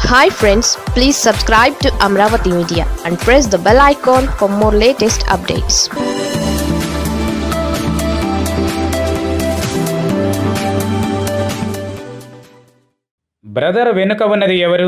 hi friends please subscribe to Amaravati media and press the bell icon for more latest updates brother వెనుక ఉన్నది ఎవరు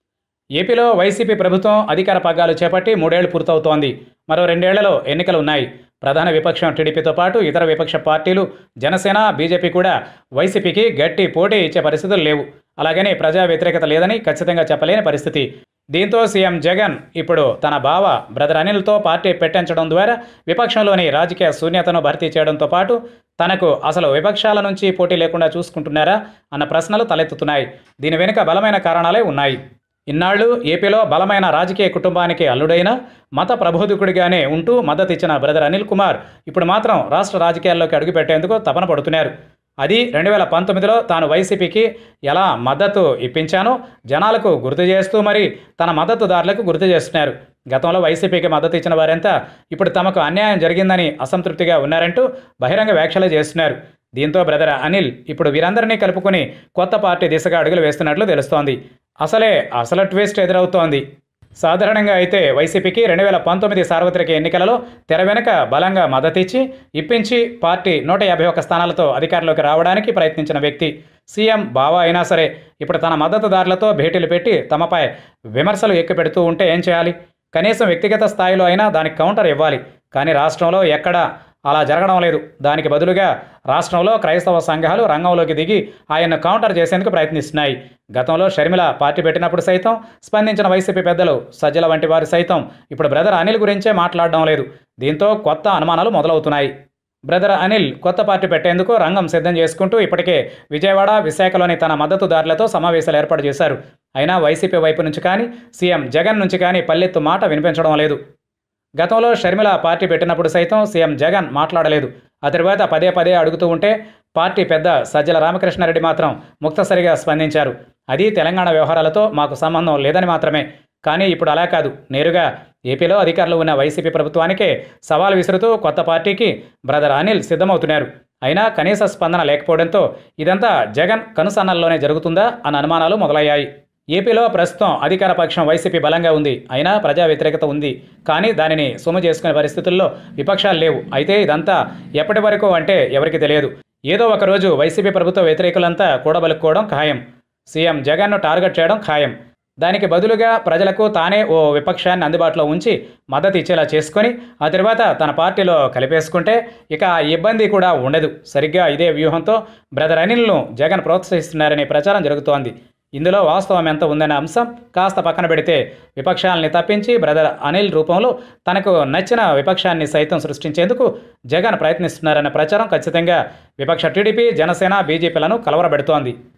ఏపీలో YCP ప్రభుత్వం అధికార పగ్గాలు చేపట్టి మూడేళ్లు పూర్తవుతోంది మరో రెండేళ్లలో ఎన్నికలు ఉన్నాయి ప్రధాన విపక్షం టీడీపీతో పాటు ఇతర విపక్ష పార్టీలు జనసేన బీజేపీ కూడా వైసీపీకి గట్టి పోటీ ఇచ్చే పరిస్థితులు లేవు అలాగని ప్రజా వ్యతిరేకత లేదని ఖచ్చితంగా చెప్పలేని పరిస్థితి దీంతో సీఎం జగన్ ఇప్పుడు తన బావ బ్రదర్ అనిల్తో పార్టీ పెట్టించడం ద్వారా విపక్షంలోని రాజకీయ శూన్యతను భర్తీ చేయడంతో పాటు తనకు అసలు విపక్షాల నుంచి పోటీ లేకుండా చూసుకుంటున్నారా అన్న ప్రశ్నలు తలెత్తుతున్నాయి దీని వెనుక బలమైన కారణాలే ఉన్నాయి ఇన్నాళ్ళు ఏపీలో బలమైన రాజకీయ కుటుంబానికి అల్లుడైన మత ప్రబోధకుడిగానే ఉంటూ మద్దతు ఇచ్చిన బ్రదర్ అనిల్ కుమార్ ఇప్పుడు మాత్రం రాష్ట్ర రాజకీయాల్లోకి అడుగుపెట్టేందుకు తపన పడుతున్నారు అది రెండు వేల పంతొమ్మిదిలో తాను వైసీపీకి ఎలా మద్దతు ఇప్పించానో జనాలకు గుర్తు చేస్తూ మరి తన మద్దతుదారులకు గుర్తు చేస్తున్నారు గతంలో వైసీపీకి మద్దతు ఇచ్చిన వారంతా ఇప్పుడు తమకు అన్యాయం జరిగిందని అసంతృప్తిగా ఉన్నారంటూ బహిరంగ వ్యాఖ్యలు చేస్తున్నారు దీంతో బ్రదర్ అనిల్ ఇప్పుడు వీరందరినీ కలుపుకొని కొత్త పార్టీ దిశగా అడుగులు వేస్తున్నట్లు తెలుస్తోంది అసలే అసలు ట్విస్ట్ ఎదురవుతోంది సాధారణంగా అయితే వైసీపీకి రెండు వేల పంతొమ్మిది సార్వత్రిక ఎన్నికలలో తెర వెనుక బలంగా మద్దతిచ్చి ఇప్పించి పార్టీ నూట యాభై ఒక్క స్థానాలతో అధికారంలోకి రావడానికి ప్రయత్నించిన వ్యక్తి సీఎం బావా అయినా సరే ఇప్పుడు తన మద్దతుదారులతో భేటీలు పెట్టి తమపై విమర్శలు ఎక్కుపెడుతూ ఉంటే ఏం చేయాలి కనీసం వ్యక్తిగత స్థాయిలో అయినా దానికి కౌంటర్ ఇవ్వాలి కానీ రాష్ట్రంలో ఎక్కడా అలా జరగడం లేదు దానికి బదులుగా రాష్ట్రంలో క్రైస్తవ సంఘాలు రంగంలోకి దిగి ఆయన్ను కౌంటర్ చేసేందుకు ప్రయత్నిస్తున్నాయి గతంలో షర్మిల పార్టీ పెట్టినప్పుడు సైతం స్పందించిన వైసీపీ పెద్దలు సజ్జల వంటి వారు సైతం ఇప్పుడు బ్రదర్ అనిల్ గురించే మాట్లాడడం లేదు దీంతో కొత్త అనుమానాలు మొదలవుతున్నాయి బ్రదర్ అనిల్ కొత్త పార్టీ పెట్టేందుకు రంగం సిద్ధం చేసుకుంటూ ఇప్పటికే విజయవాడ విశాఖలోని తన మద్దతుదారులతో సమావేశాలు ఏర్పాటు చేశారు అయినా వైసీపీ వైపు నుంచి కానీ సీఎం జగన్ నుంచి కానీ పల్లెత్తు మాట వినిపించడం లేదు గతంలో షర్మిల పార్టీ పెట్టినప్పుడు సైతం సీఎం జగన్ మాట్లాడలేదు ఆ తర్వాత పదే పదే అడుగుతూ ఉంటే పార్టీ పెద్ద సజ్జల రామకృష్ణారెడ్డి మాత్రం ముక్తసరిగా స్పందించారు అది తెలంగాణ వ్యవహారాలతో మాకు సంబంధం లేదని మాత్రమే కానీ ఇప్పుడు అలా కాదు నేరుగా ఏపీలో అధికారులు ఉన్న వైసీపీ ప్రభుత్వానికే సవాల్ విసురుతూ కొత్త పార్టీకి బ్రదర్ అనిల్ సిద్ధమవుతున్నారు అయినా కనీస స్పందన లేకపోవడంతో ఇదంతా జగన్ కనుసన్నల్లోనే జరుగుతుందా అన్న అనుమానాలు మొదలయ్యాయి ఏపీలో ప్రస్తుతం అధికార పక్షం వైసీపీ బలంగా ఉంది అయినా ప్రజా వ్యతిరేకత ఉంది కానీ దానిని సొమ్ము చేసుకునే పరిస్థితుల్లో విపక్షాలు లేవు అయితే ఇదంతా ఎప్పటి వరకు అంటే ఎవరికి తెలియదు ఏదో ఒక రోజు వైసీపీ ప్రభుత్వ వ్యతిరేకులంతా కూడబలుక్కోవడం ఖాయం సీఎం జగన్ను టార్గెట్ చేయడం ఖాయం దానికి బదులుగా ప్రజలకు తానే ఓ విపక్షాన్ని అందుబాటులో ఉంచి మద్దతు ఇచ్చేలా చేసుకొని ఆ తర్వాత తన పార్టీలో కలిపేసుకుంటే ఇక ఆ ఇబ్బంది కూడా ఉండదు సరిగ్గా ఇదే వ్యూహంతో బ్రదర్ అనిల్ను జగన్ ప్రోత్సహిస్తున్నారనే ప్రచారం జరుగుతోంది ఇందులో వాస్తవం ఎంత ఉందనే అంశం కాస్త పక్కన పెడితే విపక్షాలని తప్పించి బ్రదర్ అనిల్ రూపంలో తనకు నచ్చిన విపక్షాన్ని సైతం సృష్టించేందుకు జగన్ ప్రయత్నిస్తున్నారన్న ప్రచారం ఖచ్చితంగా విపక్ష టీడీపీ జనసేన బీజేపీలను కలవరబెడుతోంది